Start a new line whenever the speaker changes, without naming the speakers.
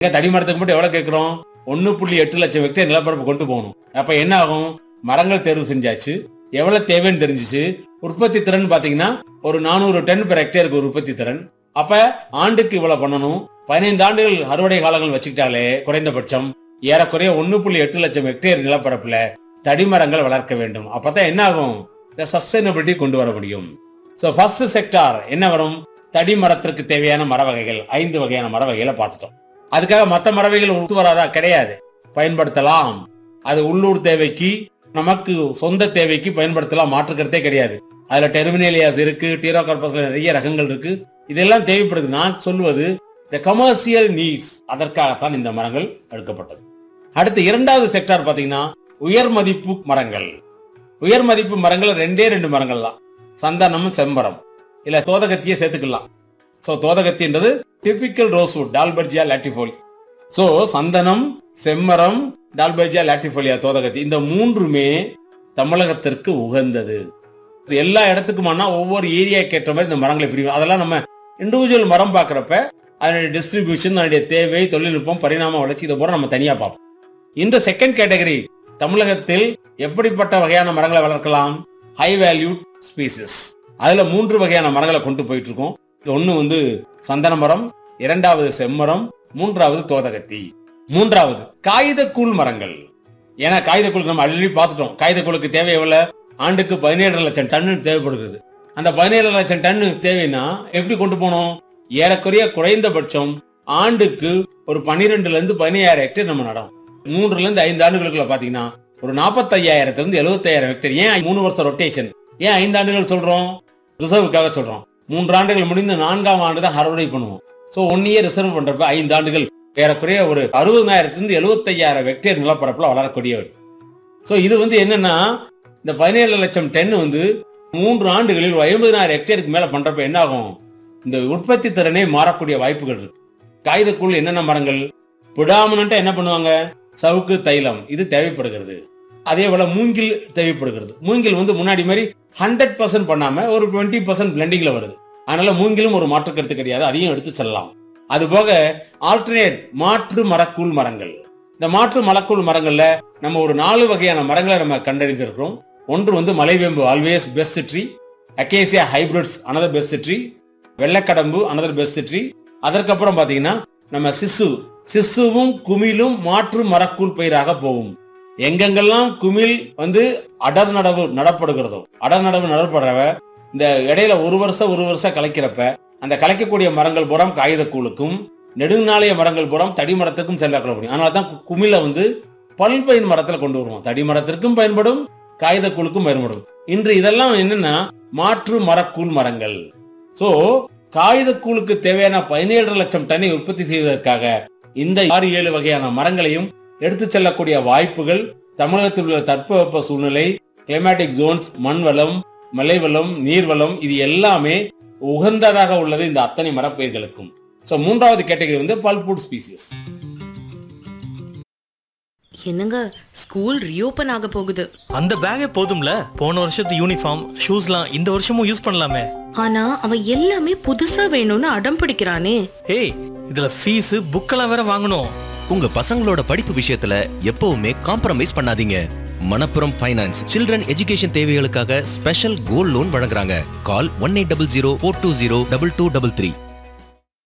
இங்க தடி மரத்துக்கு மட்டும் எவ்வளவு கேட்கிறோம் ஒன்னு புள்ளி எட்டு லட்சம் ஹெக்டேர் நிலப்பரப்பு கொண்டு போகணும் அப்ப என்ன ஆகும் மரங்கள் தேர்வு செஞ்சாச்சு எவ்வளவு தேவைன்னு தெரிஞ்சுச்சு உற்பத்தி திறன் பாத்தீங்கன்னா ஒரு நானூறு டன் பெர் ஹெக்டேருக்கு ஒரு உற்பத்தி திறன் அப்ப ஆண்டுக்கு இவ்வளவு பண்ணணும் பதினைந்து ஆண்டுகள் அறுவடை காலங்கள் வச்சுக்கிட்டாலே குறைந்தபட்சம் ஏறக்குறைய ஒன்னு புள்ளி எட்டு லட்சம் ஹெக்டேர் நிலப்பரப்புல தடிமரங்கள் வளர்க்க வேண்டும் அப்பதான் என்ன ஆகும் இந்த சஸ்டைனபிலிட்டி கொண்டு வர முடியும் ஸோ ஃபர்ஸ்ட் செக்டார் என்ன வரும் தடி மரத்திற்கு தேவையான மர வகைகள் ஐந்து வகையான மர வகைகளை பார்த்துட்டோம் அதுக்காக மற்ற மர வகைகள் ஒத்து வராதா கிடையாது பயன்படுத்தலாம் அது உள்ளூர் தேவைக்கு நமக்கு சொந்த தேவைக்கு பயன்படுத்தலாம் மாற்றுக்கிறதே கிடையாது அதுல டெர்மினேலியாஸ் இருக்கு டீரோகார்பஸ்ல நிறைய ரகங்கள் இருக்கு இதெல்லாம் தேவைப்படுது நான் சொல்வது இந்த கமர்ஷியல் நீட்ஸ் அதற்காகத்தான் இந்த மரங்கள் எடுக்கப்பட்டது அடுத்து இரண்டாவது செக்டார் பாத்தீங்கன்னா உயர் மதிப்பு மரங்கள் உயர் மதிப்பு மரங்கள் ரெண்டே ரெண்டு மரங்கள் தான் சந்தனமும் செம்பரம் இல்ல தோதகத்தியே சேர்த்துக்கலாம் சோ தோதகத்தின்றது typical rosewood Dalbergia latifolia so சந்தனம் செம்மரம் டால்பர்ஜியா லாட்டிஃபோலியா தோதகத்தி இந்த மூன்றுமே தமிழகத்திற்கு உகந்தது இது எல்லா இடத்துக்குமானா ஒவ்வொரு ஏரியாக்கு ஏற்ற மாதிரி இந்த மரங்களை பிரிவு அதெல்லாம் நம்ம இண்டிவிஜுவல் மரம் பார்க்குறப்ப அதனுடைய டிஸ்ட்ரிபியூஷன் அதனுடைய தேவை தொழில்நுட்பம் பரிணாம வளர்ச்சி இதை பூரா நம்ம தனியா பார்ப்போம் இந்த செகண்ட் கேட்டகரி தமிழகத்தில் எப்படிப்பட்ட வகையான மரங்களை வளர்க்கலாம் ஹை வேல்யூ ஸ்பீசிஸ் அதுல மூன்று வகையான மரங்களை கொண்டு போயிட்டு இருக்கோம் ஒன்னு வந்து சந்தன மரம் இரண்டாவது செம்மரம் மூன்றாவது தோதகத்தி மூன்றாவது காகிதக்கூழ் மரங்கள் ஏன்னா காகிதக்கூழ் நம்ம ஆல்ரெடி பார்த்துட்டோம் காகிதக்கூழுக்கு தேவை எவ்வளவு ஆண்டுக்கு பதினேழு லட்சம் டன் தேவைப்படுகிறது அந்த பதினேழு லட்சம் டன் தேவைன்னா எப்படி கொண்டு போனோம் ஏறக்குறைய குறைந்தபட்சம் ஆண்டுக்கு ஒரு பன்னிரெண்டுல இருந்து பதினையாயிரம் ஹெக்டேர் நம்ம நடம் மூன்றுல இருந்து ஐந்து ஆண்டுகளுக்குள்ள பாத்தீங்கன்னா ஒரு நாற்பத்தையாயிரத்துல இருந்து எழுபத்தாயிரம் ஹெக்டேர் ஏன் மூணு வருஷம் ரொட்டேஷன் ஏன் ஐந்து ஆண்டுகள் சொல்றோம் ரிசர்வுக்காக சொல்றோம் மூன்று ஆண்டுகள் முடிந்து நான்காம் ஆண்டு தான் அறுவடை பண்ணுவோம் சோ ஒன் இயர் ரிசர்வ் பண்றப்ப ஐந்து ஆண்டுகள் ஏறக்குறைய ஒரு அறுபதாயிரத்திலிருந்து எழுபத்தையாயிரம் ஹெக்டேர் நிலப்பரப்புல வளரக்கூடியவர் சோ இது வந்து என்னன்னா இந்த பதினேழு லட்சம் டன் வந்து மூன்று ஆண்டுகளில் ஒரு ஐம்பதினாயிரம் ஹெக்டேருக்கு மேல பண்றப்ப என்ன ஆகும் இந்த உற்பத்தி திறனே மாறக்கூடிய வாய்ப்புகள் இருக்கு காகிதக்குள் என்னென்ன மரங்கள் பிடாமனண்டா என்ன பண்ணுவாங்க சவுக்கு தைலம் இது தேவைப்படுகிறது அதே போல மூங்கில் தேவைப்படுகிறது மூங்கில் வந்து முன்னாடி மாதிரி ஹண்ட்ரட் பர்சன்ட் பண்ணாம ஒரு டுவெண்ட்டி பர்சன்ட் பிளண்டிங்ல வருது அதனால மூங்கிலும் ஒரு மாற்று கருத்து கிடையாது அதையும் எடுத்து செல்லலாம் அது போக ஆல்டர்னேட் மாற்று மரக்கூழ் மரங்கள் இந்த மாற்று மரக்கூழ் மரங்கள்ல நம்ம ஒரு நாலு வகையான மரங்களை நம்ம கண்டறிந்திருக்கிறோம் ஒன்று வந்து மலைவேம்பு always best tree acacia hybrids another best tree வெள்ளக்கடம்பு அனதர் பெஸ்ட் ட்ரீ அதற்கப்புறம் பாத்தீங்கன்னா நம்ம சிசு சிசுவும் குமிழும் மாற்று மரக்கூழ் பயிராக போகும் எங்கெங்கெல்லாம் குமிழ் வந்து அடர் நடவு நடப்படுகிறதோ அடர் நடவு நடப்படுறவ இந்த இடையில ஒரு வருஷம் ஒரு வருஷம் கலைக்கிறப்ப அந்த கலைக்கக்கூடிய மரங்கள் புறம் காகிதக்கூழுக்கும் நெடுநாளைய மரங்கள் புறம் தடி மரத்துக்கும் செல்லக்கூட முடியும் அதனால தான் கு- குமிழை வந்து பல்பயின் மரத்துல கொண்டு வருவோம் தடி மரத்திற்கும் பயன்படும் காகிதக்கூழுக்கும் பயன்படும் இன்று இதெல்லாம் என்னன்னா மாற்று மரக்கூழ் மரங்கள் சோ காகிதக்கூழுக்கு தேவையான பதினேழு லட்சம் டன்னை உற்பத்தி செய்வதற்காக இந்த ஆறு ஏழு வகையான மரங்களையும் எடுத்து செல்லக்கூடிய வாய்ப்புகள் தமிழகத்தில் உள்ள தட்பவெப்ப சூழ்நிலை கிளைமேட்டிக் ஜோன்ஸ் மண் வளம் மலை வளம் நீர் வளம் இது எல்லாமே உகந்ததாக உள்ளது இந்த அத்தனை மரப்பயிர்களுக்கும் சோ மூன்றாவது கேட்டகரி வந்து பல்புட் ஸ்பீசிஸ்
என்னங்க ஸ்கூல் ரீஓபன் ஆக போகுது
அந்த பேக்கே போதும்ல போன வருஷத்து யூனிஃபார்ம் ஷூஸ்லாம் இந்த வருஷமும் யூஸ் பண்ணலாமே
ஆனா அவன் எல்லாமே புதுசா வேணும்னு அடம் பிடிக்கிறானே
ஏய் இதுல ஃபீஸ் புக்கெல்லாம் வேற வாங்கணும்
உங்க பசங்களோட படிப்பு விஷயத்துல எப்பவுமே காம்ப்ரமைஸ் பண்ணாதீங்க மணப்புரம் ஃபைனான்ஸ் சில்ட்ரன் எஜுகேஷன் தேவைகளுக்காக ஸ்பெஷல் கோல்ட் லோன் வழங்குறாங்க call one eight double zero four two zero double two double three